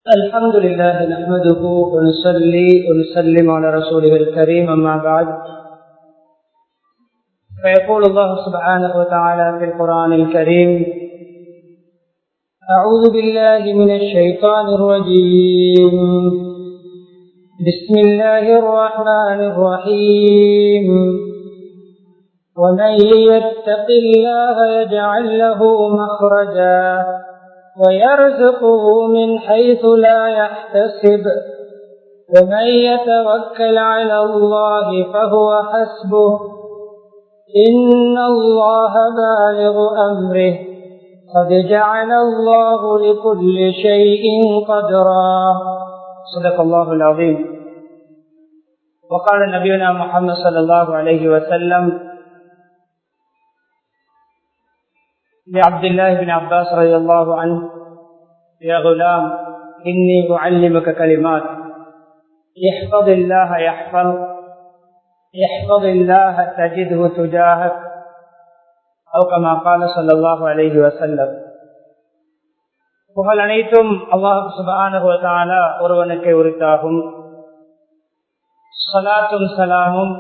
الحمد لله نحمده ونصلي ونسلم على رسوله الكريم أما بعد فيقول الله سبحانه وتعالى في القرآن الكريم أعوذ بالله من الشيطان الرجيم بسم الله الرحمن الرحيم ومن يتق الله يجعل له مخرجا ويرزقه من حيث لا يحتسب ومن يتوكل على الله فهو حسبه إن الله بالغ أمره قد جعل الله لكل شيء قدرا صدق الله العظيم وقال نبينا محمد صلى الله عليه وسلم لعبد الله بن عباس رضي الله عنه يا غلام إني أعلمك كلمات احفظ الله يحفظ احفظ الله تجده تجاهك أو كما قال صلى الله عليه وسلم புகழ் அனைத்தும் அல்லாஹு சுபான ஒருவனுக்கு உரித்தாகும் சலாத்தும் சலாமும்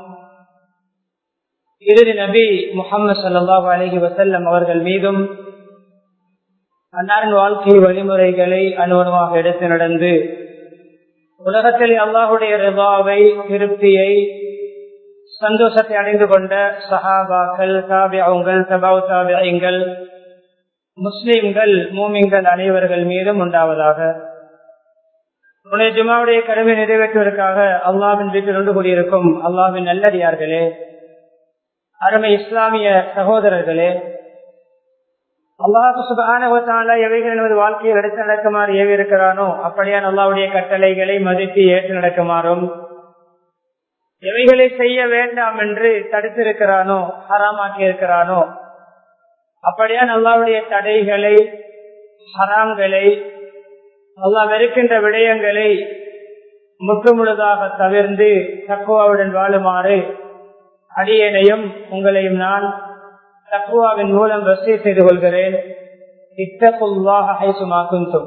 இறுதி நபி முகமது சல்லாஹு அலஹி வசல்லம் அவர்கள் மீதும் அன்னாரின் வாழ்க்கை வழிமுறைகளை அனுவனமாக எடுத்து நடந்து உலகத்தில் அல்லாஹுடைய ரிபாவை திருப்தியை சந்தோஷத்தை அடைந்து கொண்ட சஹாபாக்கள் தாபியங்கள் தபாவ் தாபியங்கள் முஸ்லிம்கள் மூமிங்கள் அனைவர்கள் மீதும் உண்டாவதாக உடைய ஜுமாவுடைய கடமை நிறைவேற்றுவதற்காக அல்லாவின் வீட்டில் ஒன்று கூடியிருக்கும் அல்லாவின் நல்லடியார்களே அருமை இஸ்லாமிய சகோதரர்களே அல்லாஹு சுபான எவைகள் நமது வாழ்க்கையில் எடுத்து நடக்குமாறு ஏவி இருக்கிறானோ அப்படியான் அல்லாவுடைய கட்டளைகளை மதித்து ஏற்று நடக்குமாறும் எவைகளை செய்ய வேண்டாம் என்று தடுத்திருக்கிறானோ ஹராமாக்கி இருக்கிறானோ அப்படியான் அல்லாவுடைய தடைகளை ஹராம்களை அல்லா வெறுக்கின்ற விடயங்களை முற்று முழுதாக தவிர்ந்து தக்குவாவுடன் வாழுமாறு அடியேனையும் உங்களையும் நான் தக்குவாவின் மூலம் வசதி செய்து கொள்கிறேன் இத்தகுல்லாஹுமாக்கும்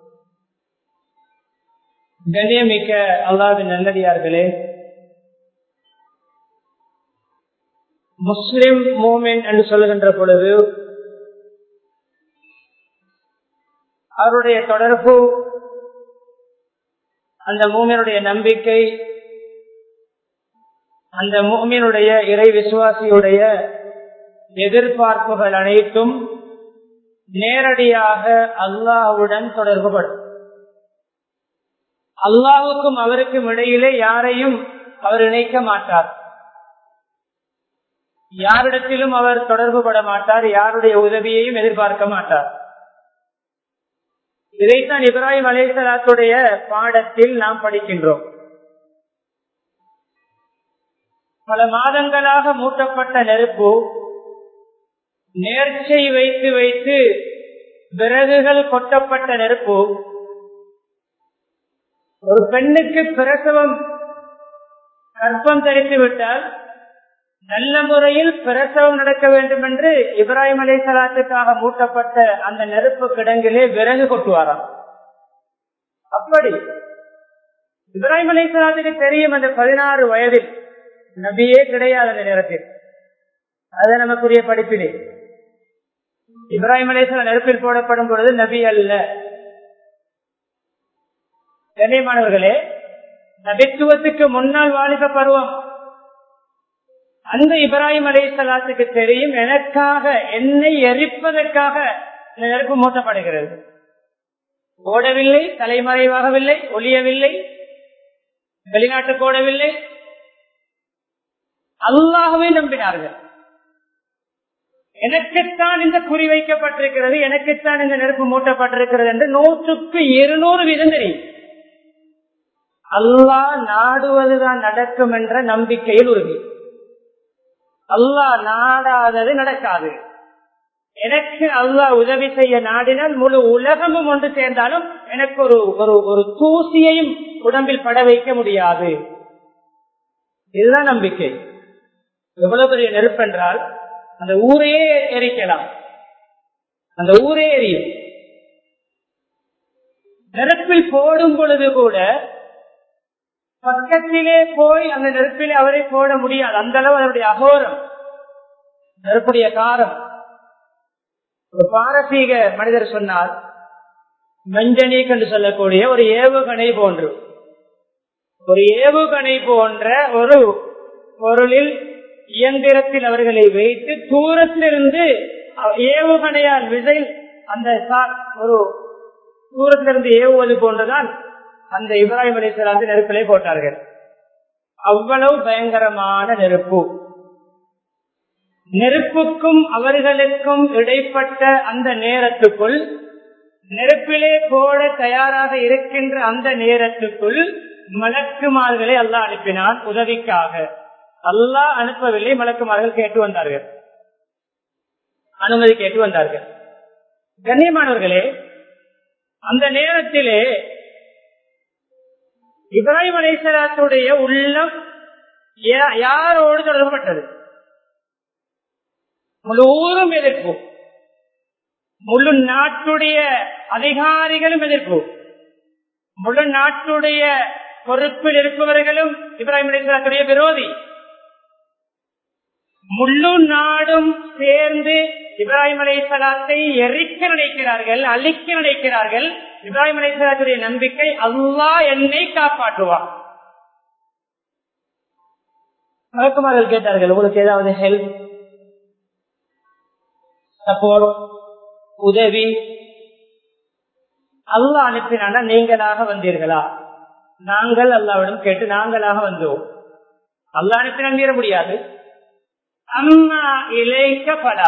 கண்ணியமிக்க அல்லாவின் நல்லடியார்களே முஸ்லிம் மூமெண்ட் என்று சொல்லுகின்ற பொழுது அவருடைய தொடர்பு அந்த மூமியனுடைய நம்பிக்கை அந்த மூமியனுடைய இறை விசுவாசியுடைய எதிர்பார்ப்புகள் அனைத்தும் நேரடியாக அல்லாஹுடன் தொடர்புபடும் அல்லாவுக்கும் அவருக்கும் இடையிலே யாரையும் அவர் இணைக்க மாட்டார் யாரிடத்திலும் அவர் தொடர்பு பட மாட்டார் யாருடைய உதவியையும் எதிர்பார்க்க மாட்டார் இதைத்தான் இப்ராஹிம் அலேசலாத்துடைய பாடத்தில் நாம் படிக்கின்றோம் பல மாதங்களாக மூட்டப்பட்ட நெருப்பு நேர்ச்சை வைத்து வைத்து விறகுகள் கொட்டப்பட்ட நெருப்பு ஒரு பெண்ணுக்கு பிரசவம் கற்பம் தரித்து விட்டால் நல்ல முறையில் பிரசவம் நடக்க வேண்டும் என்று இப்ராஹிம் அலை சலாத்துக்காக மூட்டப்பட்ட அந்த நெருப்பு கிடங்கிலே விறகு கொட்டுவாராம் அப்படி இப்ராஹிம் அலை சலாத்துக்கு தெரியும் அந்த பதினாறு வயதில் நபியே கிடையாது அந்த நேரத்தில் அது நமக்குரிய படிப்பினை இப்ராஹிம் அலேஸ்வரம் நெருப்பில் போடப்படும் பொழுது நபி அல்ல கண்ணியமானவர்களே நபித்துவத்துக்கு முன்னால் வாலிப பருவம் அந்த இப்ராஹிம் அலேசலாத்துக்கு தெரியும் எனக்காக என்னை எரிப்பதற்காக இந்த நெருப்பு மூட்டப்படுகிறது ஓடவில்லை தலைமறைவாகவில்லை ஒளியவில்லை வெளிநாட்டுக்கு ஓடவில்லை அல்லாகவே நம்பினார்கள் எனக்குத்தான் இந்த குறி வைக்கப்பட்டிருக்கிறது எனக்குத்தான் இந்த நெருப்பு மூட்டப்பட்டிருக்கிறது என்று நூற்றுக்கு இருநூறு வீதம் தெரியும் அல்லாஹ் நாடுவதுதான் நடக்கும் என்ற நம்பிக்கையில் உறுதி அல்லாஹ் நாடாதது நடக்காது எனக்கு அல்லாஹ் உதவி செய்ய நாடினால் முழு உலகமும் ஒன்று சேர்ந்தாலும் எனக்கு ஒரு ஒரு ஒரு தூசியையும் உடம்பில் பட வைக்க முடியாது இதுதான் நம்பிக்கை எவ்வளவு பெரிய நெருப்பென்றால் அந்த ஊரையே எரிக்கலாம் அந்த ஊரே எரியும் நெருப்பில் போடும் பொழுது கூட பக்கத்திலே போய் அந்த நெருப்பில் அவரை போட முடியாது அந்த அளவு அவருடைய அகோரம் நெருப்புடைய காரம் ஒரு பாரசீக மனிதர் சொன்னார் மஞ்சனீக் என்று சொல்லக்கூடிய ஒரு ஏவுகணை போன்று ஒரு ஏவுகணை போன்ற ஒரு பொருளில் இயந்திரத்தில் அவர்களை வைத்து தூரத்திலிருந்து ஏவுகணையால் விதை அந்த ஒரு தூரத்திலிருந்து ஏவுவது போன்றுதான் அந்த இப்ராஹிம் அலிஸ்லாந்து நெருப்பிலே போட்டார்கள் அவ்வளவு பயங்கரமான நெருப்பு நெருப்புக்கும் அவர்களுக்கும் இடைப்பட்ட அந்த நேரத்துக்குள் நெருப்பிலே போட தயாராக இருக்கின்ற அந்த நேரத்துக்குள் மலக்குமார்களை அல்லாஹ் அனுப்பினான் உதவிக்காக அல்லாஹ் அனுப்பவில்லை மலக்குமார்கள் கேட்டு வந்தார்கள் அனுமதி கேட்டு வந்தார்கள் கண்ணியமானவர்களே அந்த நேரத்திலே இப்ராஹிம் அலிசலாத்துடைய உள்ளம் யாரோடு தொடர்புபட்டது முழு ஊரும் எதிர்ப்பு முழு நாட்டுடைய அதிகாரிகளும் எதிர்ப்பு முழு நாட்டுடைய பொறுப்பில் இருப்பவர்களும் இப்ராஹிம் அலிஸ்லாத்துடைய விரோதி முழு நாடும் சேர்ந்து இப்ராஹிம் அலைசலாத்தை எரிக்க நினைக்கிறார்கள் அழிக்க நினைக்கிறார்கள் இப்ராஹிம் அலைசலாத்துடைய நம்பிக்கை அல்லா என்னை காப்பாற்றுவான் மலக்குமார்கள் கேட்டார்கள் உங்களுக்கு ஏதாவது ஹெல்ப் சப்போர்ட் உதவி அல்லா அனுப்பினா நீங்களாக வந்தீர்களா நாங்கள் அல்லாவிடம் கேட்டு நாங்களாக வந்தோம் அல்லா அனுப்பி நம்பிட முடியாது அம்மா இழைக்கப்படா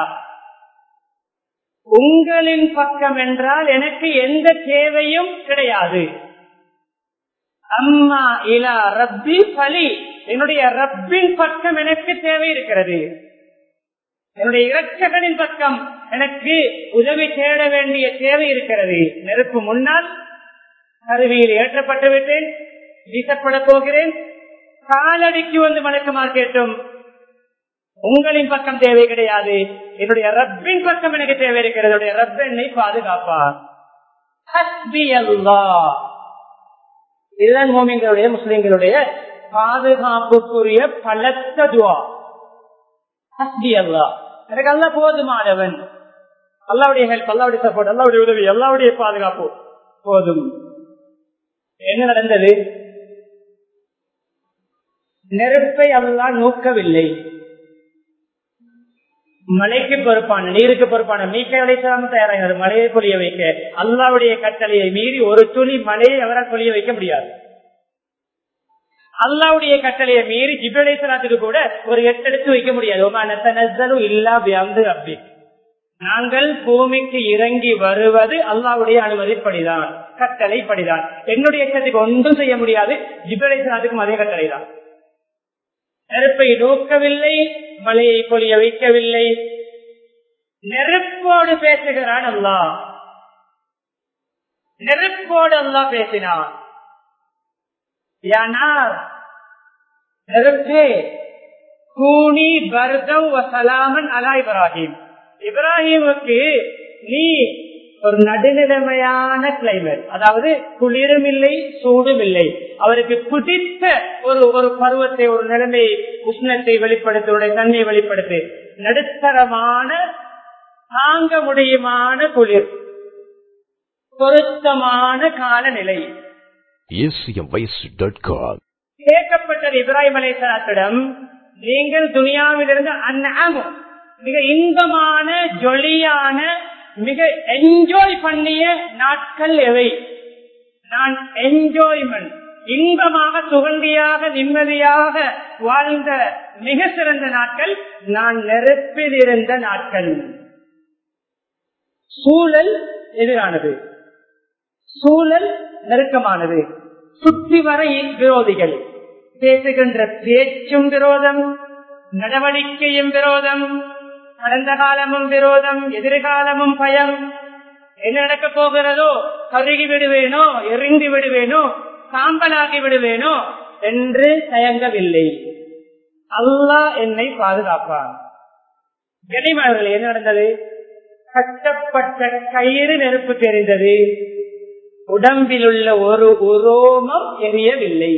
உங்களின் பக்கம் என்றால் எனக்கு எந்த தேவையும் கிடையாது அம்மா இலா ரப்பி பலி என்னுடைய ரப்பின் பக்கம் எனக்கு தேவை இருக்கிறது என்னுடைய இரட்சகனின் பக்கம் எனக்கு உதவி தேட வேண்டிய தேவை இருக்கிறது நெருப்பு முன்னால் கருவியில் ஏற்றப்பட்டு விட்டேன் வீசப்பட போகிறேன் காலடிக்கு வந்து மணக்குமார் கேட்டும் உங்களின் பக்கம் தேவை கிடையாது என்னுடைய ரப்பின் பக்கம் எனக்கு தேவை இருக்கிறது என்னுடைய ரப் என்னை பாதுகாப்பார் இதுதான் மோமிங்களுடைய முஸ்லிம்களுடைய பாதுகாப்புக்குரிய பலத்த துவா ஹஸ்பி அல்லா எனக்கு அல்ல போதுமானவன் அல்லாவுடைய ஹெல்ப் அல்லாவுடைய சப்போர்ட் அல்லாவுடைய உதவி அல்லாவுடைய பாதுகாப்பு போதும் என்ன நடந்தது நெருப்பை அல்லா நோக்கவில்லை மலைக்கு பொறுப்பான நீருக்கு பொறுப்பான மீக்க அழைத்தாலும் தயாராகிறது மலையை பொழிய வைக்க அல்லாவுடைய கட்டளையை மீறி ஒரு துளி மலையை அவரால் பொழிய வைக்க முடியாது அல்லாவுடைய கட்டளையை மீறி ஜிபலேசனாத்துக்கு கூட ஒரு எட்டெடுத்து வைக்க முடியாது இல்லா வியாந்து அப்படி நாங்கள் பூமிக்கு இறங்கி வருவது அல்லாவுடைய அனுமதிப்படிதான் கட்டளைப்படிதான் என்னுடைய எச்சத்துக்கு ஒன்றும் செய்ய முடியாது ஜிபலேசனாத்துக்கும் அதே கட்டளைதான் நெருப்பை நோக்கவில்லை மலையை பொழிய வைக்கவில்லை நெருப்போடு பேசுகிறான் அல்லா நெருப்போடு அல்லா பேசினான் நெருப்பே கூனி பர்தம் வசலாமன் அலா இப்ராஹிம் இப்ராஹிமுக்கு நீ ஒரு நடுநிலைமையான கிளைமேட் அதாவது குளிரும் இல்லை சூடும் இல்லை அவருக்கு பிடித்த ஒரு ஒரு பருவத்தை ஒரு நிலைமையை உஷ்ணத்தை வெளிப்படுத்த தன்மையை வெளிப்படுத்தி நடுத்தரமான தாங்க முடியுமான குளிர் பொருத்தமான காலநிலை கேட்கப்பட்டது இப்ராஹிம் அலைசலாத்திடம் நீங்கள் துனியாவிலிருந்து அந்நாமும் மிக இன்பமான ஜொலியான மிக என்ஜாய் பண்ணிய நாட்கள் எவை நான் என்ஜாய்மெண்ட் இன்பமாக சுகண்டியாக நிம்மதியாக வாழ்ந்த மிக சிறந்த நாட்கள் நான் நெருப்பில் இருந்த நாட்கள் சூழல் எதிரானது சூழல் நெருக்கமானது சுற்றி வர விரோதிகள் பேசுகின்ற பேச்சும் விரோதம் நடவடிக்கையும் விரோதம் கடந்த காலமும் விரோதம் எதிர்காலமும் பயம் என்ன நடக்க போகிறதோ கருகி விடுவேனோ எரிந்து விடுவேனோ சாம்பலாகி விடுவேனோ என்று தயங்கவில்லை அல்லாஹ் என்னை பாதுகாப்பான் கனிமலர்கள் என்ன நடந்தது கட்டப்பட்ட கயிறு நெருப்பு தெரிந்தது உடம்பில் உள்ள ஒரு உரோமம் எரியவில்லை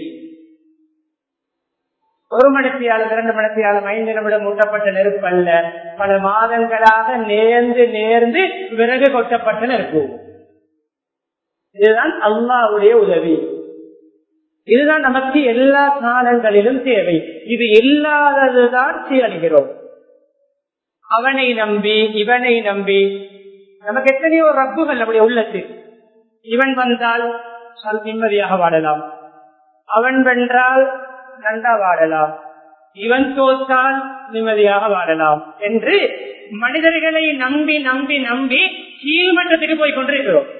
ஒரு மணித்தியாலும் இரண்டு மணித்தியாலும் ஐந்து நிமிடம் ஊட்டப்பட்ட நெருப்பு அல்ல பல மாதங்களாக நேர்ந்து நேர்ந்து விறகு கொட்டப்பட்ட நெருப்பு இதுதான் அல்லாவுடைய உதவி இதுதான் நமக்கு எல்லா காலங்களிலும் தேவை இது இல்லாததுதான் சீரழிகிறோம் அவனை நம்பி இவனை நம்பி நமக்கு எத்தனையோ ரப்புகள் நம்முடைய உள்ளத்தில் இவன் வந்தால் நிம்மதியாக வாழலாம் அவன் வென்றால் நன்றா வாழலாம் இவன் தோற்றால் நிம்மதியாக வாழலாம் என்று மனிதர்களை நம்பி நம்பி நம்பி கீழ்மட்டத்துக்கு போய் கொண்டிருக்கிறோம்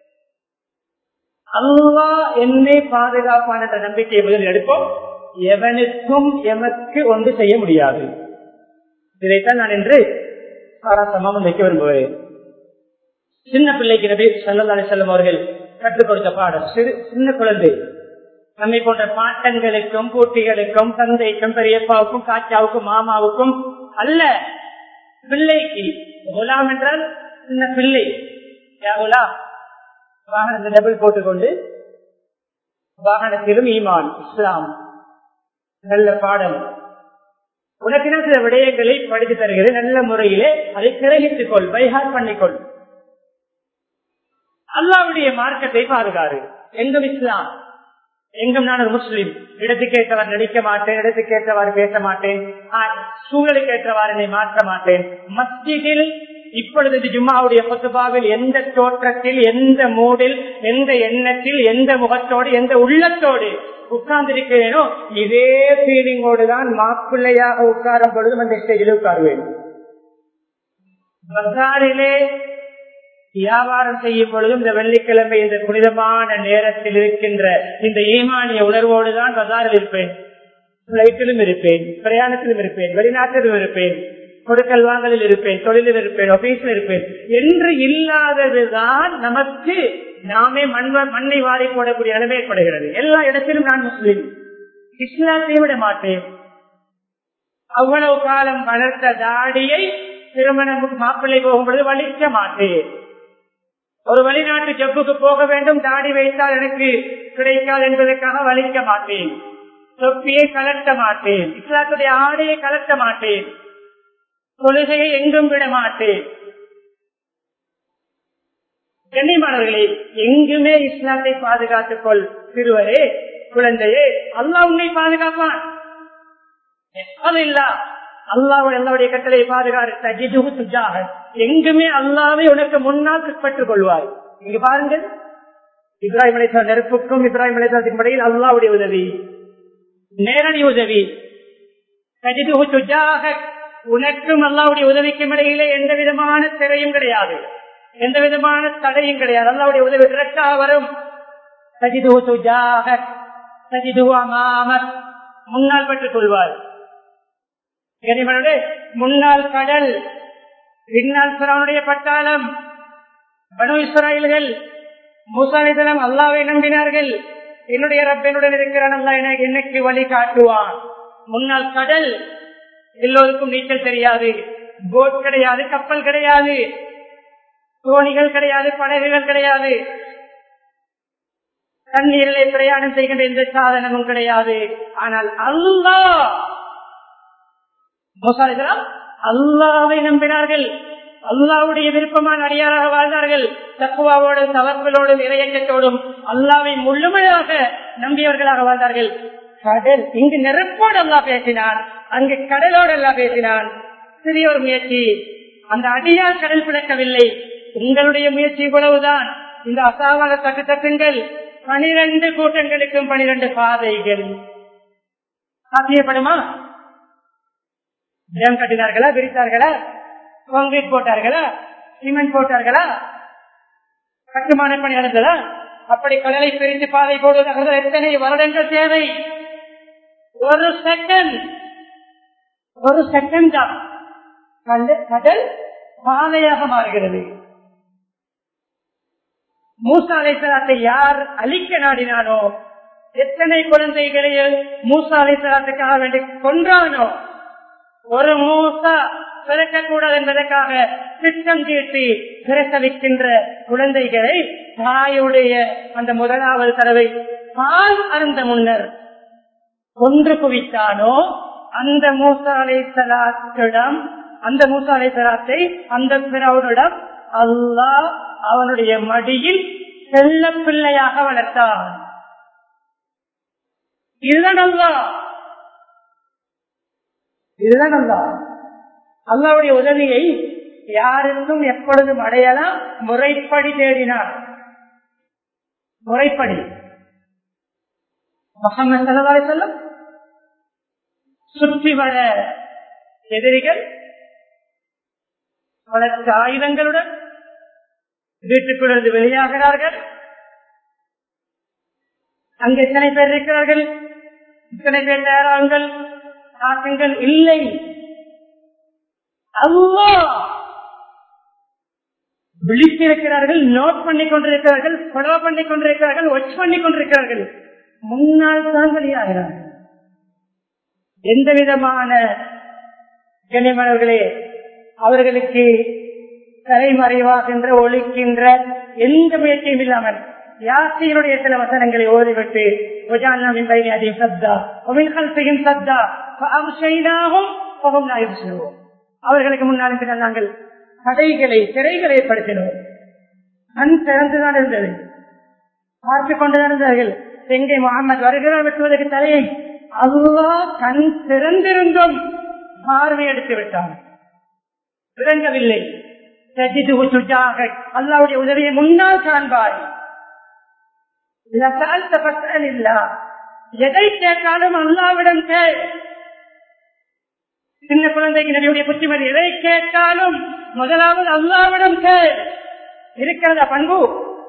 அல்லா என்னை பாதுகாப்பான என்ற நம்பிக்கையை முதல் எடுப்போம் எவனுக்கும் எமக்கு ஒன்று செய்ய முடியாது இதைத்தான் நான் என்று சாராசமாக வைக்க விரும்புகிறேன் சின்ன பிள்ளைக்கு நபி சல்லல்லாஹு செல்லும் அவர்கள் கற்றுக் கொடுத்த பாடம் சிறு சின்ன குழந்தை நம்மை போன்ற பாட்டன்களுக்கும் போட்டிகளுக்கும் தந்தைக்கும் பெரியப்பாவுக்கும் காச்சாவுக்கும் மாமாவுக்கும் அல்ல பிள்ளைக்கு குலாம் என்றால் சின்ன பிள்ளை யாகுலா வாகனத்தை டபுள் போட்டுக்கொண்டு வாகனத்திலும் ஈமான் இஸ்லாம் நல்ல பாடம் உனக்கு சில விடயங்களை படித்து தருகிறேன் நல்ல முறையிலே அதை கிரகித்துக் கொள் பைஹார் பண்ணிக்கொள் அல்லாவுடைய மார்க்கத்தை பாதுகாரு எங்கும் இஸ்லாம் எங்கும் நான் ஒரு முஸ்லீம் இடத்துக்கு ஏற்றவாறு நடிக்க மாட்டேன் இடத்துக்கு ஏற்றவாறு பேச மாட்டேன் சூழலுக்கு ஏற்றவாறு என்னை மாற்ற மாட்டேன் மஸ்ஜிதில் இப்பொழுது ஜும்மாவுடைய பொத்துபாவில் எந்த தோற்றத்தில் எந்த மூடில் எந்த எண்ணத்தில் எந்த முகத்தோடு எந்த உள்ளத்தோடு உட்கார்ந்திருக்கிறேனோ இதே ஃபீலிங்கோடு தான் மாப்பிள்ளையாக உட்காரும் பொழுதும் அந்த ஸ்டேஜில் உட்காருவேன் பசாரிலே வியாபாரம் செய்யும் பொழுதும் இந்த வெள்ளிக்கிழமை இந்த புனிதமான நேரத்தில் இருக்கின்ற இந்த ஈமானிய உணர்வோடு தான் பசாரில் இருப்பேன் பிளைட்டிலும் இருப்பேன் பிரயாணத்திலும் இருப்பேன் வெளிநாட்டிலும் இருப்பேன் கொடுக்கல் வாங்கலில் இருப்பேன் தொழிலில் இருப்பேன் ஆபீஸில் இருப்பேன் என்று இல்லாததுதான் நமக்கு நாமே மண் மண்ணை வாரி போடக்கூடிய நிலைமை ஏற்படுகிறது எல்லா இடத்திலும் நான் முஸ்லீம் இஸ்லாத்தை விட மாட்டேன் அவ்வளவு காலம் வளர்த்த தாடியை திருமணம் மாப்பிள்ளை போகும்பொழுது வலிக்க மாட்டேன் ஒரு வெளிநாட்டு ஜப்புக்கு போக வேண்டும் தாடி வைத்தால் எனக்கு கிடைக்காது என்பதற்காக வலிக்க மாட்டேன் தொப்பியை கலட்ட மாட்டேன் இஸ்லாத்துடைய ஆடையை கலட்ட மாட்டேன் தொழுகையை எங்கும் விட மாட்டேன் கண்ணியமானவர்களே எங்குமே இஸ்லாத்தை பாதுகாத்துக் கொள் சிறுவரே குழந்தையே அல்லா உன்னை பாதுகாப்பான் அல்லாவோட எல்லாவுடைய கட்டளை பாதுகாத்து எங்குமே அல்லாவை உனக்கு முன்னால் பெற்றுக் கொள்வாய் இங்க பாருங்கள் இப்ராஹிம் அலிசா நெருப்புக்கும் இப்ராஹிம் அலிசாத்தின் இடையில் அல்லாவுடைய உதவி நேரடி உதவி உனக்கும் அல்லாவுடைய உதவிக்கும் இடையிலே எந்த விதமான திரையும் கிடையாது எந்த விதமான தடையும் கிடையாது அல்லாவுடைய உதவி டிரெக்டாக வரும் முன்னால் பெற்றுக் கொள்வார் முன்னாள் கடல் பின்னால் பிறனுடைய பட்டாளம் பனு இஸ்ராயல்கள் மூசாலிதலம் அல்லாவை நம்பினார்கள் என்னுடைய ரப்பனுடன் இருக்கிறான் அல்லா எனக்கு வழி காட்டுவான் முன்னால் கடல் எல்லோருக்கும் நீச்சல் தெரியாது போட் கிடையாது கப்பல் கிடையாது தோணிகள் கிடையாது படகுகள் கிடையாது தண்ணீரிலே பிரயாணம் செய்கின்ற எந்த சாதனமும் கிடையாது ஆனால் அல்லா மோசாலிதலாம் அல்லாவை நம்பினார்கள் அல்லாவுடைய விருப்பமான அடியாராக வாழ்ந்தார்கள் தக்குவாவோடும் தவறுகளோடும் இறையற்றத்தோடும் அல்லாவை முழுமையாக நம்பியவர்களாக வாழ்ந்தார்கள் கடல் இங்கு நெருப்போடு அல்லா பேசினான் அங்கு கடலோடு அல்லா பேசினான் சிறிய ஒரு முயற்சி அந்த அடியால் கடல் பிளக்கவில்லை உங்களுடைய முயற்சி இவ்வளவுதான் இந்த அசாவால தக்கு தட்டுங்கள் பனிரெண்டு கூட்டங்களுக்கும் பனிரெண்டு பாதைகள் சாத்தியப்படுமா டேம் கட்டினார்களா விரித்தார்களா கான்கிரீட் போட்டார்களா சிமெண்ட் போட்டார்களா கட்டுமான பணி நடந்ததா அப்படி கடலை பிரிந்து பாதை போடுவதாக எத்தனை வருடங்கள் தேவை ஒரு செகண்ட் ஒரு செகண்ட் தான் கடல் பாதையாக மாறுகிறது மூசா அலைசலாத்தை யார் அழிக்க நாடினானோ எத்தனை குழந்தைகளையும் மூசா அலைசலாத்துக்காக வேண்டி கொன்றானோ ஒரு மூசா பிறக்கக்கூடாது என்பதற்காக திட்டம் தீட்டி பிரசவிக்கின்ற குழந்தைகளை தாயுடைய அந்த முதலாவது தடவை பால் அருந்த முன்னர் ஒன்று குவித்தானோ அந்த மூசாலை சலாத்திடம் அந்த மூசாலை சலாத்தை அந்த பிறவனிடம் அல்லாஹ் அவனுடைய மடியில் செல்ல பிள்ளையாக வளர்த்தான் இதுதான் அல்லா இதுதான் அல்லா அல்லாவுடைய உதவியை யாருக்கும் எப்பொழுதும் அடையலாம் முறைப்படி தேடினார் முறைப்படி முகமது சொல்லும் சுற்றி வர எதிரிகள் பலத்த ஆயுதங்களுடன் வீட்டுக்குள்ளிருந்து வெளியாகிறார்கள் அங்கு எத்தனை பேர் இருக்கிறார்கள் இத்தனை பேர் தயாராகுங்கள் தாக்குங்கள் இல்லை அல்லா விழித்திருக்கிறார்கள் நோட் பண்ணி கொண்டிருக்கிறார்கள் கொலவ பண்ணி கொண்டிருக்கிறார்கள் ஒச் பண்ணி கொண்டிருக்கிறார்கள் முன்னாள் தான் வெளியாகிறார்கள் எந்த விதமான கனிமணர்களே அவர்களுக்கு தலைமறைவாகின்ற ஒழிக்கின்ற எந்த முயற்சியும் இல்லாமல் யாசியினுடைய சில வசனங்களை ஓதிவிட்டு அவர்களுக்கு முன்னால் பின்னால் நாங்கள் தடைகளை சிறைகளை ஏற்படுத்தினோம் கண் திறந்துதான் இருந்தது பார்த்து கொண்டுதான் இருந்தார்கள் எங்கே முகமது வருகிறார் வெட்டுவதற்கு தலையை அல்லா கண் திறந்திருந்தும் பார்வை எடுத்து விட்டான் விளங்கவில்லை அல்லாவுடைய உதவியை முன்னால் காண்பாய் எதை கேட்டாலும் அல்லாவிடம் கேள் சின்ன குழந்தைக்கு நபியுடைய புத்திமதி எதை கேட்டாலும் முதலாவது அல்லாவிடம் கேள் இருக்கிறதா பண்பு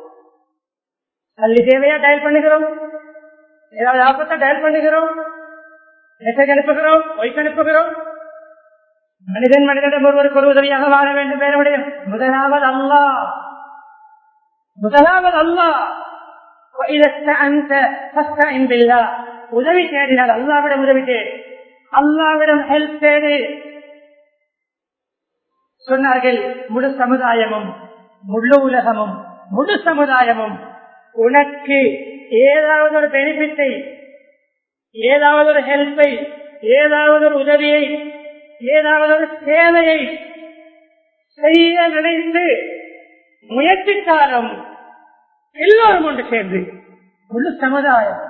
பள்ளி தேவையா டயல் பண்ணுகிறோம் ஏதாவது ஆபத்தா டயல் பண்ணுகிறோம் மெசேஜ் அனுப்புகிறோம் ஒய்ஸ் அனுப்புகிறோம் மனிதன் மனிதனிடம் ஒருவருக்கு ஒரு உதவியாக வாழ வேண்டும் வேறுடைய முதலாவது அல்லா முதலாவது அல்லா உதவி தேடினால் அல்லாவிடம் உதவி தேடு அல்லாவிடம் ஹெல்ப் தேடு சொன்னார்கள் முழு சமுதாயமும் முழு உலகமும் முழு சமுதாயமும் உனக்கு ஏதாவது ஒரு பெனிஃபிட்டை ஏதாவது ஒரு ஹெல்ப்பை ஏதாவது ஒரு உதவியை ஏதாவது ஒரு சேவையை செய்ய நினைத்து முயற்சித்தாலும் எல்லோரும் ஒன்று சேர்ந்து முழு சமுதாயம்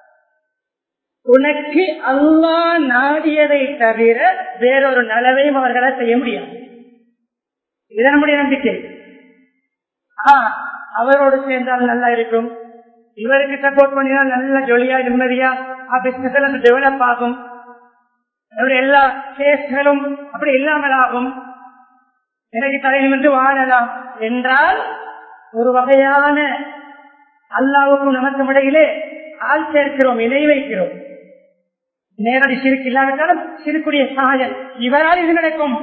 உனக்கு அல்லா நாடியதை தவிர வேறொரு நலவையும் அவர்களால் செய்ய முடியாது இது நம்முடைய நம்பிக்கை அவரோடு சேர்ந்தால் நல்லா இருக்கும் இவருக்கு சப்போர்ட் பண்ணினால் நல்ல ஜொலியா நிம்மதியா பிசினஸ் எல்லாம் டெவலப் ஆகும் எல்லா கேஸ்களும் அப்படி இல்லாமல் ஆகும் எனக்கு தலைநிமிர்ந்து வாழலாம் என்றால் ஒரு வகையான அல்லாவுக்கும் நமக்கும் இடையிலே ஆள் சேர்க்கிறோம் இணை வைக்கிறோம் நேரடி சிறுக்கு இல்லாவிட்டாலும் சிறுக்குடைய சாயல் இவரால் இது நடக்கும்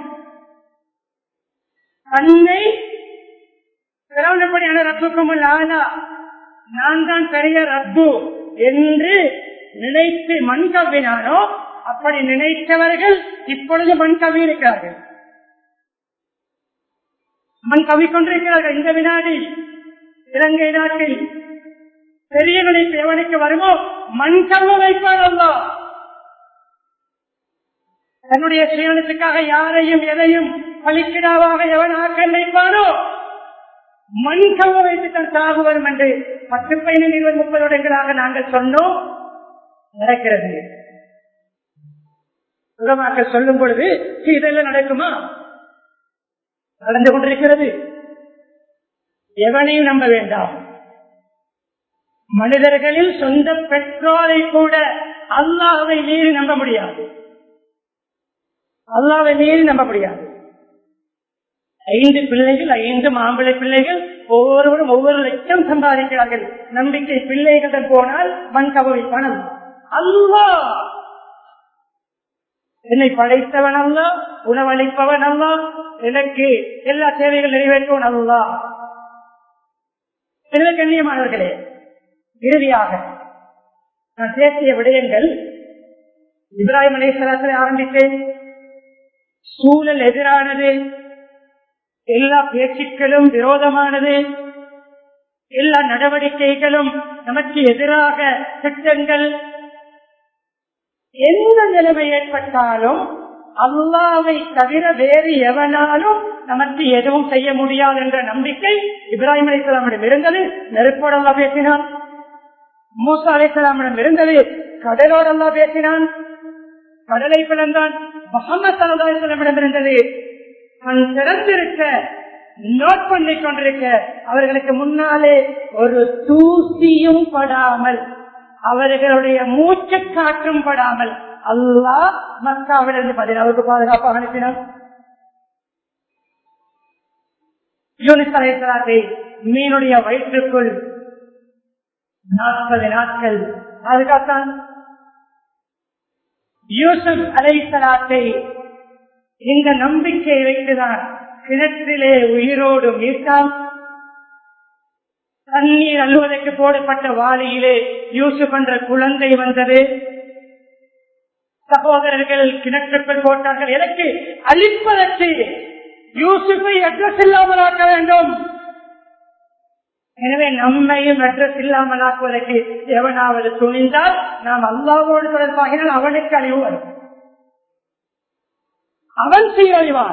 தன்னை பிறவனப்படியான ரப்புக்கும் ஆனா நான் தான் பெரிய ரப்பு என்று நினைத்து மண் கவ்வினானோ அப்படி நினைத்தவர்கள் இப்பொழுது மண் கவி இருக்கிறார்கள் மண் கவி கொண்டிருக்கிறார்கள் இந்த வினாடி இலங்கை நாட்டில் பெரிய நினைப்பு எவனுக்கு வருமோ மண் கவு வைப்பார் அல்லா தன்னுடைய சுயநலத்துக்காக யாரையும் எதையும் பலிக்கிடாவாக எவன் ஆக்க நினைப்பானோ மண் கவு வைத்து தன் சாகு வரும் என்று பத்து பதினைந்து இருபது முப்பது வருடங்களாக நாங்கள் சொன்னோம் நடக்கிறது உலமாக்கள் சொல்லும் பொழுது இதெல்லாம் நடக்குமா நடந்து கொண்டிருக்கிறது எவனையும் நம்ப வேண்டாம் மனிதர்களில் சொந்த பெற்றோரை கூட அல்லாவை மீறி நம்ப முடியாது அல்லாவை மீறி நம்ப முடியாது ஐந்து பிள்ளைகள் ஐந்து மாம்பிள்ளை பிள்ளைகள் ஒவ்வொருவரும் ஒவ்வொரு லட்சம் சம்பாதிக்கிறார்கள் நம்பிக்கை பிள்ளைகளிடம் போனால் மண் கபவை பணம் அல்லா என்னை படைத்தவன் அல்ல உணவளிப்பவன் அல்ல எனக்கு எல்லா தேவைகள் நிறைவேற்றுவன் அல்ல எனவே கண்ணியமானவர்களே இறுதியாக நான் பேசிய விடயங்கள் இப்ராஹிம் அலேஸ்வரத்தில் ஆரம்பித்தேன் சூழல் எதிரானது எல்லா பேச்சுக்களும் விரோதமானது எல்லா நடவடிக்கைகளும் நமக்கு எதிராக திட்டங்கள் எந்த நிலைமை ஏற்பட்டாலும் அல்லாவை தவிர வேறு எவனாலும் நமக்கு எதுவும் செய்ய முடியாது என்ற நம்பிக்கை இப்ராஹிம் அலிஸ்லாமிடம் இருந்தது நெருப்போடு அல்லா பேசினான் மூசா அலிஸ்லாமிடம் இருந்தது கடலோடு அல்லா பேசினான் கடலை பிளந்தான் முகமது சல்லாஹிடம் இருந்தது கண் திறந்திருக்க நோட் பண்ணி கொண்டிருக்க அவர்களுக்கு முன்னாலே ஒரு தூசியும் படாமல் அவர்களுடைய மூச்சு காற்றும் படாமல் அல்லாஹ் மக்காவிலிருந்து பதினாவுக்கு பாதுகாப்பாக அனுப்பினார் யூனிஸ் அலைத்தலாத்தை மீனுடைய வயிற்றுக்குள் நாற்பது நாட்கள் பாதுகாத்தான் யூசுப் அலைத்தலாத்தை இந்த நம்பிக்கையை வைத்துதான் கிணற்றிலே உயிரோடு மீட்டால் தண்ணீர் அள்ளுவதற்கு போடப்பட்ட வாளியிலே யூசுப் என்ற குழந்தை வந்தது சகோதரர்கள் கிணற்றுக்குள் போட்டார்கள் எனக்கு அழிப்பதற்கு யூசுஃபை அட்ரஸ் இல்லாமல் ஆக்க வேண்டும் எனவே நம்மையும் அட்ரஸ் இல்லாமல் ஆக்குவதற்கு எவனாவது துணிந்தால் நாம் அல்லாவோடு தொடர்பாகினால் அவனுக்கு அழிவு வரும் அவன் சீரழிவான்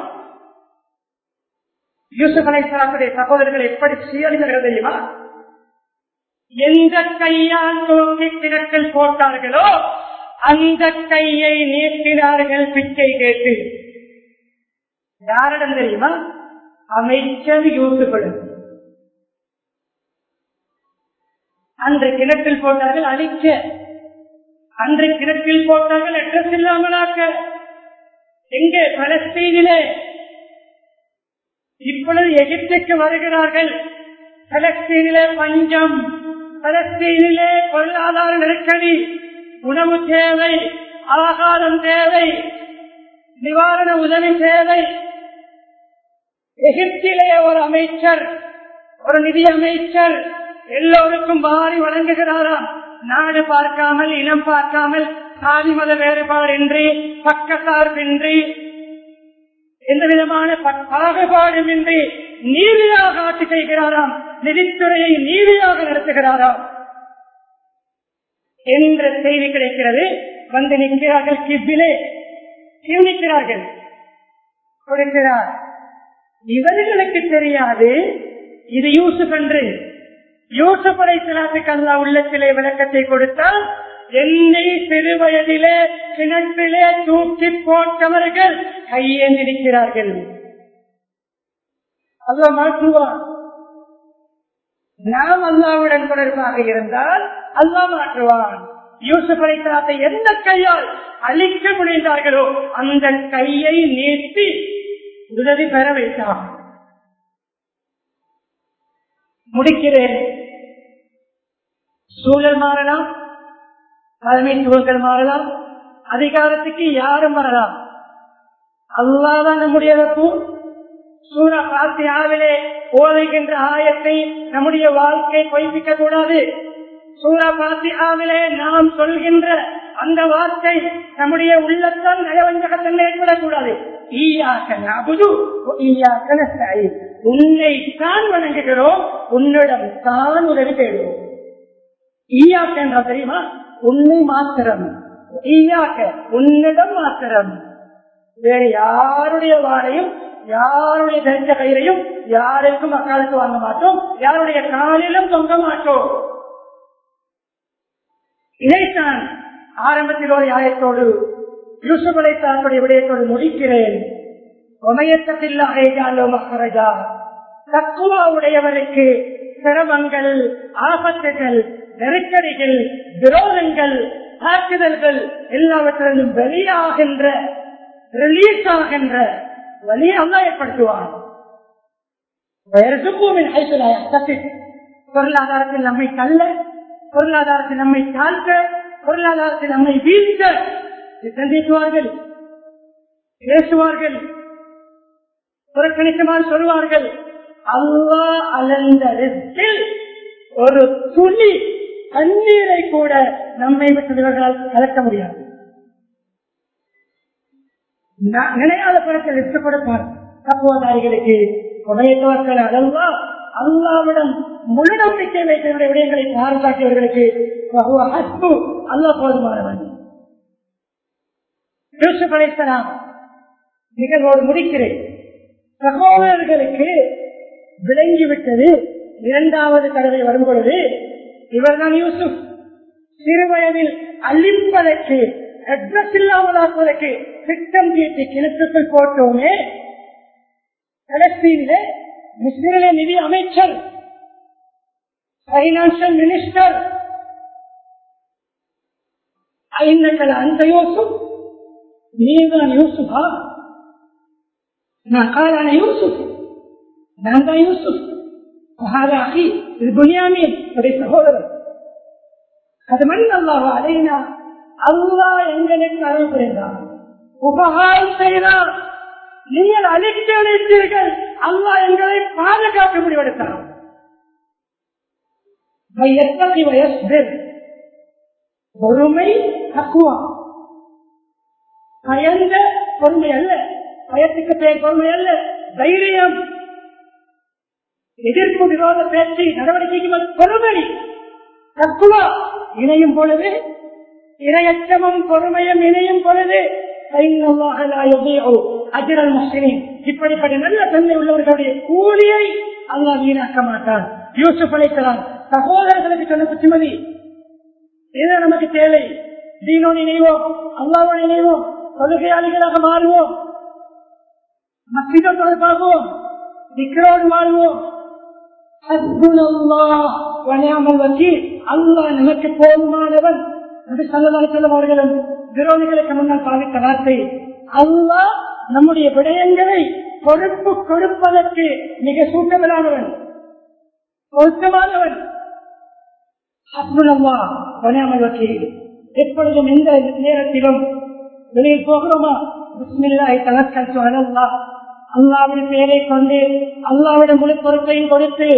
யூசுப் அலைசலாத்துடைய சகோதரர்கள் எப்படி சீரழிந்தார்கள் தெரியுமா எந்த கையால் தூக்கி கிணற்றில் போட்டார்களோ அந்த கையை நீட்டினார்கள் பிச்சை கேட்டு யாரிடம் தெரியுமா அமைச்சர் யூசுஃபிடம் அன்று கிணற்றில் போட்டார்கள் அழிக்க அன்று கிணற்றில் போட்டார்கள் அட்ரஸ் இல்லாமலாக்க எங்கே பலஸ்தீனிலே இப்பொழுது எகிப்துக்கு வருகிறார்கள் பலஸ்தீனிலே பஞ்சம் பலஸ்தீனிலே பொருளாதார நெருக்கடி உணவு தேவை ஆகாரம் தேவை நிவாரண உதவி தேவை எகிப்திலே ஒரு அமைச்சர் ஒரு நிதி அமைச்சர் எல்லோருக்கும் வாரி வழங்குகிறாராம் நாடு பார்க்காமல் இனம் பார்க்காமல் சாதி மத வேறுபாடின்றி பக்க சார்பின்றி எந்த விதமான பாகுபாடுமின்றி நீதியாக ஆட்சி செய்கிறாராம் நிதித்துறையை நீதியாக நடத்துகிறாராம் என்ற செய்தி கிடைக்கிறது வந்து நிற்கிறார்கள் கிபிலே நிற்கிறார்கள் கொடுக்கிறார் இவர்களுக்கு தெரியாது இது யூசுப் என்று யூசுப் அலைத்தலாத்துக்கு அல்லா உள்ளத்திலே விளக்கத்தை கொடுத்தால் என்னை சிறு வயதிலே கிணற்றிலே தூக்கி போட்டவர்கள் கையேந்திருக்கிறார்கள் அல்லா மாற்றுவான் நாம் அல்லாவுடன் தொடர்பாக இருந்தால் அல்லா மாற்றுவான் யூசுப் அலைத்தலாத்தை எந்த கையால் அழிக்க முடிந்தார்களோ அந்த கையை நீட்டி உதவி பெற வைத்தான் முடிக்கிறேன் சூழல் மாறலாம் தலைமைத்துவங்கள் மாறலாம் அதிகாரத்துக்கு யாரும் வரலாம் அல்லாதான் நம்முடைய சூர பாத்தியாவிலே ஓதுகின்ற ஆயத்தை நம்முடைய வாழ்க்கை பொய்ப்பிக்க கூடாது சூர பாத்தியாவிலே நாம் சொல்கின்ற அந்த வார்த்தை நம்முடைய உள்ளத்தால் நயவஞ்சகத்தன்மை ஏற்படக்கூடாது ஈயாக்க நபுது ஈயாக்க நஸ்தாயி உன்னை தான் வணங்குகிறோம் உன்னிடம் தான் உதவி தேடுவோம் ஈயாக்க என்ற தெரியுமா உன்னை மாத்திரம் ஈயாக்க உன்னிடம் மாத்திரம் வேறு யாருடைய வாழையும் யாருடைய தெரிஞ்ச கயிறையும் யாருக்கும் அக்காலுக்கு வாங்க மாட்டோம் யாருடைய காலிலும் தொங்க மாட்டோம் இதைத்தான் ஆரம்பத்தில் ஒரு ஆயத்தோடு யூசுப் அலைத்தானுடைய விடயத்தோடு முடிக்கிறேன் தக்குவா உடையவருக்கு சிரமங்கள் ஆபத்துகள் நெருக்கடிகள் விரோதங்கள் தாக்குதல்கள் எல்லாவற்றிலும் வெளியாகின்ற ரிலீஸ் ஆகின்ற வழியை அல்லா ஏற்படுத்துவான் பொருளாதாரத்தில் நம்மை தள்ள பொருளாதாரத்தில் நம்மை தாழ்த்த பொருளாதாரத்தில் நம்மை வீழ்த்த சந்திக்குவார்கள் பேசுவார்கள் புறக்கணிக்குமாறு சொல்வார்கள் அல்லா அலந்த ரிஸ்கில் ஒரு துளி தண்ணீரை கூட நம்மை விட்டவர்களால் கலக்க முடியாது ந- நினையாத பணத்தை எடுத்து கொடுப்பார் தத்துவதாரிகளுக்கு உடையத்தவர்கள் அல்லா அல்லாவிடம் முழு நம்பிக்கை வைத்தவருடைய விடயங்களை பாராட்டியவர்களுக்கு அல்லா போதுமானவன் யூசுப் அலைஹிஸ்ஸலாம் நிகழ்வோடு முடிக்கிறேன் சகோதரர்களுக்கு விளங்கிவிட்டது இரண்டாவது தடவை வரும் பொழுது இவர்தான் யூசுப் சிறு வயதில் அழிப்பதற்கு அட்ரஸ் இல்லாமலாக்குவதற்கு திட்டம் தீட்டி கிணற்றுக்குள் போட்டோமே பலஸ்தீனிலே மிஸ்ரிலே நிதி அமைச்சர் பைனான்சியல் மினிஸ்டர் ஐநங்கள் அந்த யூசுப் நீதான் யூசுஃபா நான் காலான யூசுப் நான் தான் யூசுப் هذا أخي இது புனியாமீன் என்னுடைய சகோதரர் அது மண் அல்லாஹ் அலைனா அல்லாஹ் எங்களுக்கு அருள் புரிந்தான் உபகாரம் செய்தார் நீங்கள் அழித்து அழைத்தீர்கள் அல்லாஹ் எங்களை பாதுகாக்க முடிவெடுத்தான் வயத்தகி வயஸ்பிர் பொறுமை தக்குவா பயந்த பொறுமை அல்ல பயத்துக்கு பெயர் பொறுமை அல்ல தைரியம் எதிர்ப்பு விரோத பேச்சு நடவடிக்கைக்கு மேல் பொறுமை தக்குவா இணையும் பொழுது இரையச்சமும் பொறுமையும் இணையும் பொழுது அஜரல் முஸ்லிம் இப்படிப்பட்ட நல்ல தன்மை உள்ளவர்களுடைய கூலியை அல்லாஹ் வீணாக்க மாட்டான் யூசுப் அழைக்கலாம் சகோதரர்களுக்கு சொன்ன புத்திமதி இதுதான் நமக்கு தேவை தீனோடு இணைவோம் அல்லாவோடு இணைவோம் கொள்கையாளிகளாக மாறுவோம் மசித தொடர்பாகுவோம் திக்கரோடு வாழ்வோம் அல்லாஹ் நமக்கு போதுமானவன் நபி ஸல்லல்லாஹு அலைஹி வஸல்லம் அவர்களும் விரோதிகளுக்கு முன்னால் பாவித்த வார்த்தை அல்லாஹ் நம்முடைய விடயங்களை பொறுப்பு கொடுப்பதற்கு மிக சூட்டமில்லாதவன் பொருத்தமானவன் ஹஸ்புல்லா வனியாமல் வக்கீல் எப்பொழுதும் எந்த நேரத்திலும் வெளியில் போகிறோமா பிஸ்மில்லாஹி தவக்கல்து அலல்லாஹ் அல்லாவின் பெயரை கொண்டு அல்லாவிடம் முழு பொறுப்பையும் கொடுத்து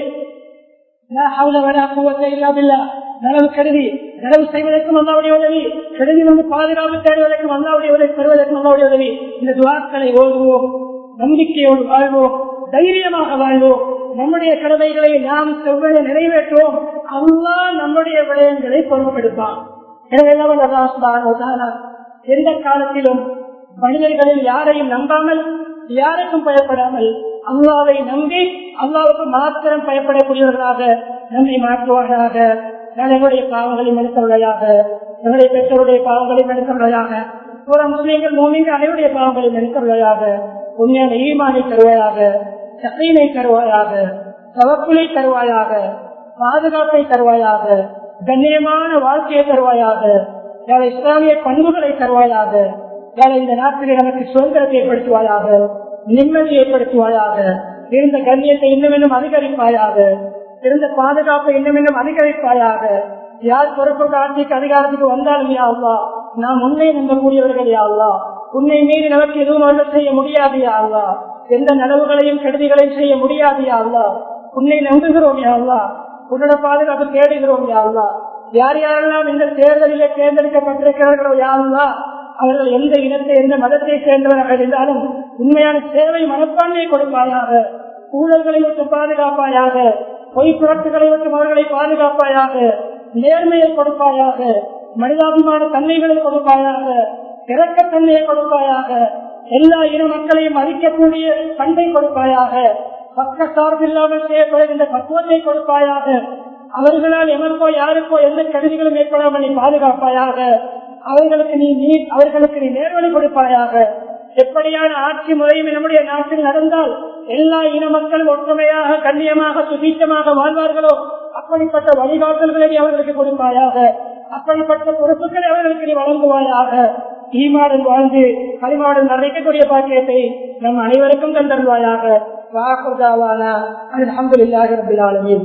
லா ஹவ்ல வலா குவத்த இல்லா பில்லாஹ். நனவு கருதி நனவு செய்வதற்கும் அல்லாவுடைய உதவி கருதி வந்து பாதுகாப்பு தேடுவதற்கும் அல்லாவுடைய உதவி பெறுவதற்கும் அல்லாவுடைய உதவி இந்த துவாக்களை ஓதுவோம் நம்பிக்கையோடு வாழ்வோம் தைரியமாக வாழ்வோம் நம்முடைய கடமைகளை நாம் செவ்வளவு நிறைவேற்றுவோம் அல்லாஹ் நம்முடைய விடயங்களை பொறுப்பெடுப்பான் எனவே எல்லாம் அல்லாஹ் சுப்ஹானஹு வ தஆலா எந்த காலத்திலும் மனிதர்களில் யாரையும் நம்பாமல் யாருக்கும் பயப்படாமல் அல்லாவை நம்பி அல்லாவுக்கு மாத்திரம் பயப்படக்கூடியவர்களாக நம்மை மாற்றுவார்களாக நான் எங்களுடைய பாவங்களை மறுத்தவர்களாக எங்களுடைய பெற்றோருடைய பாவங்களை மறுத்தவர்களாக புற முஸ்லீம்கள் மூமிங்க அனைவருடைய பாவங்களை மறுத்தவர்களாக உண்மையான ஈமானை தருவாயாக சகையினை தருவாயாக தவக்குலை தருவாயாக பாதுகாப்பை தருவாயாக கண்ணியமான வாழ்க்கையை தருவாயாக யார இஸ்லாமிய பண்புகளை தருவாயாக யார இந்த நாட்டிலே நமக்கு சுதந்திரத்தை ஏற்படுத்துவாயாக நிம்மதி ஏற்படுத்துவாயாக இருந்த கண்ணியத்தை இன்னும் இன்னும் அதிகரிப்பாயாக இருந்த பாதுகாப்பை இன்னும் இன்னும் அதிகரிப்பாயாக யார் பொறுப்புக்கு ஆட்சிக்கு அதிகாரத்துக்கு வந்தாலும் யா அல்லா நாம் உன்னை நம்பக்கூடியவர்கள் யா அல்லா உன்னை மீறி நமக்கு எதுவும் அருள் செய்ய முடியாது யா அல்லா எந்த நனவுகளையும் கெடுதிகளையும் செய்ய முடியாது யா அல்லா உன்னை நம்புகிறோம் யா அல்லா உன்னோட பாதுகாப்பு தேடுகிறோம் யா அல்லா யார் யாரெல்லாம் இந்த தேர்தலிலே தேர்ந்தெடுக்கப்பட்டிருக்கிறார்களோ யா அல்லா அவர்கள் எந்த இனத்தை எந்த மதத்தை சேர்ந்தவர்கள் இருந்தாலும் உண்மையான சேவை மனப்பான்மையை கொடுப்பாயாக ஊழல்களை விட்டு பாதுகாப்பாயாக பொய் புரட்டுகளை விட்டு அவர்களை பாதுகாப்பாயாக நேர்மையை கொடுப்பாயாக மனிதாபிமான தன்மைகளை கொடுப்பாயாக இறக்கத்தன்மையை கொடுப்பாயாக எல்லா இன மக்களையும் மதிக்கக்கூடிய பண்பை கொடுப்பாயாக பக்க சார்பில்லாமல் செய்யப்படுகின்ற பக்குவத்தை கொடுப்பாயாக அவர்களால் எமக்கோ யாருக்கோ எந்த கருவிகளும் ஏற்படாமல் நீ பாதுகாப்பாயாக அவர்களுக்கு நீ நீ அவர்களுக்கு நீ நேர்வழி கொடுப்பாயாக எப்படியான ஆட்சி முறையும் நம்முடைய நாட்டில் நடந்தால் எல்லா இன மக்களும் ஒற்றுமையாக கண்ணியமாக சுபீட்சமாக வாழ்வார்களோ அப்படிப்பட்ட வழிகாட்டல்களை நீ அவர்களுக்கு கொடுப்பாயாக அப்படிப்பட்ட பொறுப்புகளை அவர்களுக்கு நீ வழங்குவாயாக ஈமாடன் வாழ்ந்து களிமாடன் நிறைக்கக்கூடிய பாக்கியத்தை நம் அனைவருக்கும் தந்தருவாயாக வாக்குதாவான அலமதுல்லாஹி ரபில் ஆலமீன்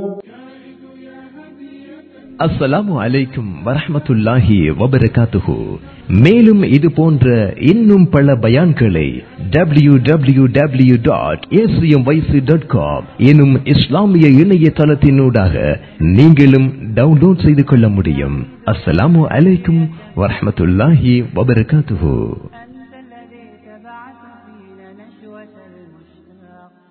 அஸ்ஸலாமு அலைக்கும் வரஹ்மத்துல்லாஹி வபரகாத்துஹு மேலும் இது போன்ற இன்னும் பல பயான்களை W W W dot dot com எனும் இஸ்லாமிய இணையதளத்தினூடாக நீங்களும் டவுன்லோட் செய்து கொள்ள முடியும் அஸ்ஸலாமு அலைக்கும் வரஹ்மத்துல்லாஹி வபரகாத்துஹு